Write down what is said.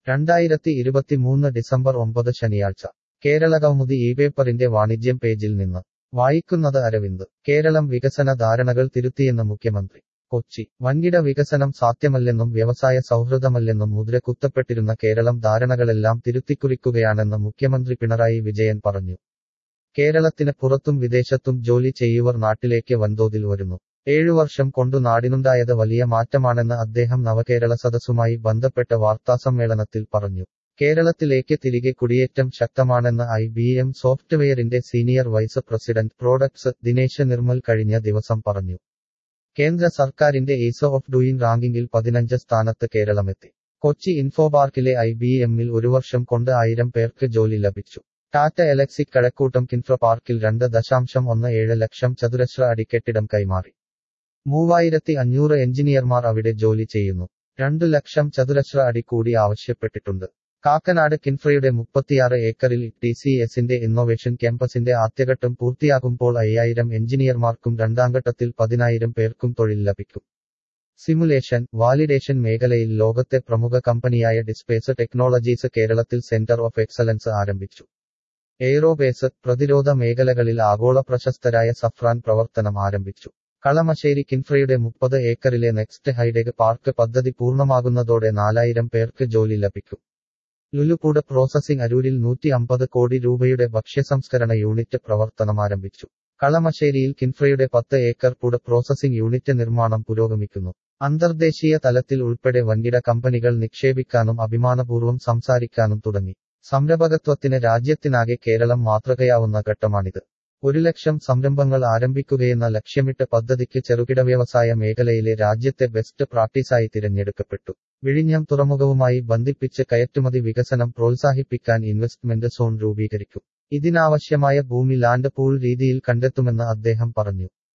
രണ്ടായിരത്തി ഇരുപത്തിമൂന്ന് ഡിസംബർ ഒമ്പത് ശനിയാഴ്ച കേരളകൗമുദി ഈ പേപ്പറിന്റെ വാണിജ്യം പേജിൽ നിന്ന് വായിക്കുന്നത് അരവിന്ദ് കേരളം വികസന ധാരണകൾ തിരുത്തിയെന്ന് മുഖ്യമന്ത്രി കൊച്ചി വൻകിട വികസനം സാധ്യമല്ലെന്നും വ്യവസായ സൗഹൃദമല്ലെന്നും മുദ്ര കുത്തപ്പെട്ടിരുന്ന കേരളം ധാരണകളെല്ലാം തിരുത്തിക്കുറിക്കുകയാണെന്ന് മുഖ്യമന്ത്രി പിണറായി വിജയൻ പറഞ്ഞു കേരളത്തിന് പുറത്തും വിദേശത്തും ജോലി ചെയ്യുവർ നാട്ടിലേക്ക് വൻതോതിൽ വരുന്നു ഏഴു വർഷം കൊണ്ടു നാടിനുണ്ടായത് വലിയ മാറ്റമാണെന്ന് അദ്ദേഹം നവകേരള സദസ്സുമായി ബന്ധപ്പെട്ട വാർത്താസമ്മേളനത്തിൽ പറഞ്ഞു കേരളത്തിലേക്ക് തിരികെ കുടിയേറ്റം ശക്തമാണെന്ന് ഐ ബി എം സോഫ്റ്റ്വെയറിന്റെ senior vice president products Dinesh Nirmal കഴിഞ്ഞ ദിവസം പറഞ്ഞു കേന്ദ്ര സർക്കാരിന്റെ ഈസ് ഓഫ് ഡൂയിങ് റാങ്കിങ്ങിൽ പതിനഞ്ച് സ്ഥാനത്ത് കേരളമെത്തി കൊച്ചി ഇൻഫോപാർക്കിലെ ഐ ബി എമ്മിൽ ഒരു വർഷം കൊണ്ട് ആയിരം പേർക്ക് ജോലി ലഭിച്ചു ടാറ്റ എലക്സിക് കഴക്കൂട്ടം കിൻഫ്ര പാർക്കിൽ രണ്ട് ദശാംശം ഒന്ന് ഏഴ് ലക്ഷം ചതുരശ്ര അടി കെട്ടിടം കൈമാറി മൂവായിരത്തി അഞ്ഞൂറ് എഞ്ചിനീയർമാർ അവിടെ ജോലി ചെയ്യുന്നു രണ്ടു ലക്ഷം ചതുരശ്ര അടി കൂടി ആവശ്യപ്പെട്ടിട്ടുണ്ട് കാക്കനാട് കിൻഫ്രയുടെ മുപ്പത്തിയാറ് ഏക്കറിൽ ടി സി എസിന്റെ ഇന്നോവേഷൻ ക്യാമ്പസിന്റെ ആദ്യഘട്ടം പൂർത്തിയാകുമ്പോൾ അയ്യായിരം എഞ്ചിനീയർമാർക്കും രണ്ടാംഘട്ടത്തിൽ പതിനായിരം പേർക്കും തൊഴിൽ ലഭിക്കും സിമുലേഷൻ വാലിഡേഷൻ മേഖലയിൽ ലോകത്തെ പ്രമുഖ കമ്പനിയായ ഡിസ്പേസ് ടെക്നോളജീസ് കേരളത്തിൽ സെന്റർ ഓഫ് എക്സലൻസ് ആരംഭിച്ചു എയ്റോബേസ് പ്രതിരോധ മേഖലകളിൽ ആഗോള പ്രശസ്തരായ സഫ്രാൻ പ്രവർത്തനം ആരംഭിച്ചു കളമശ്ശേരി കിൻഫ്രയുടെ മുപ്പത് ഏക്കറിലെ നെക്സ്റ്റ് ഹൈടെക് പാർക്ക് പദ്ധതി പൂർണ്ണമാകുന്നതോടെ നാലായിരം പേർക്ക് ജോലി ലഭിക്കും ലുലുപൂട് പ്രോസസിംഗ് അരൂരിൽ നൂറ്റി അമ്പത് കോടി രൂപയുടെ ഭക്ഷ്യസംസ്കരണ യൂണിറ്റ് പ്രവർത്തനമാരംഭിച്ചു കളമശ്ശേരിയിൽ കിൻഫ്രയുടെ പത്ത് ഏക്കർ പൂട് പ്രോസസിംഗ് യൂണിറ്റ് നിർമ്മാണം പുരോഗമിക്കുന്നു അന്തർദേശീയ തലത്തിൽ ഉൾപ്പെടെ വൻകിട കമ്പനികൾ നിക്ഷേപിക്കാനും അഭിമാനപൂർവ്വം സംസാരിക്കാനും തുടങ്ങി സംരംഭകത്വത്തിന് രാജ്യത്തിനാകെ കേരളം മാതൃകയാവുന്ന ഘട്ടമാണിത് ഒരു ലക്ഷം സംരംഭങ്ങൾ ആരംഭിക്കുകയെന്ന ലക്ഷ്യമിട്ട് പദ്ധതിക്ക് ചെറുകിട വ്യവസായ മേഖലയിലെ രാജ്യത്തെ ബെസ്റ്റ് പ്രാക്ടീസായി തിരഞ്ഞെടുക്കപ്പെട്ടു വിഴിഞ്ഞം തുറമുഖവുമായി ബന്ധിപ്പിച്ച് കയറ്റുമതി വികസനം പ്രോത്സാഹിപ്പിക്കാൻ ഇൻവെസ്റ്റ്മെന്റ് സോൺ രൂപീകരിക്കും ഇതിനാവശ്യമായ ഭൂമി ലാൻഡ് പൂൾ രീതിയിൽ കണ്ടെത്തുമെന്ന് അദ്ദേഹം പറഞ്ഞു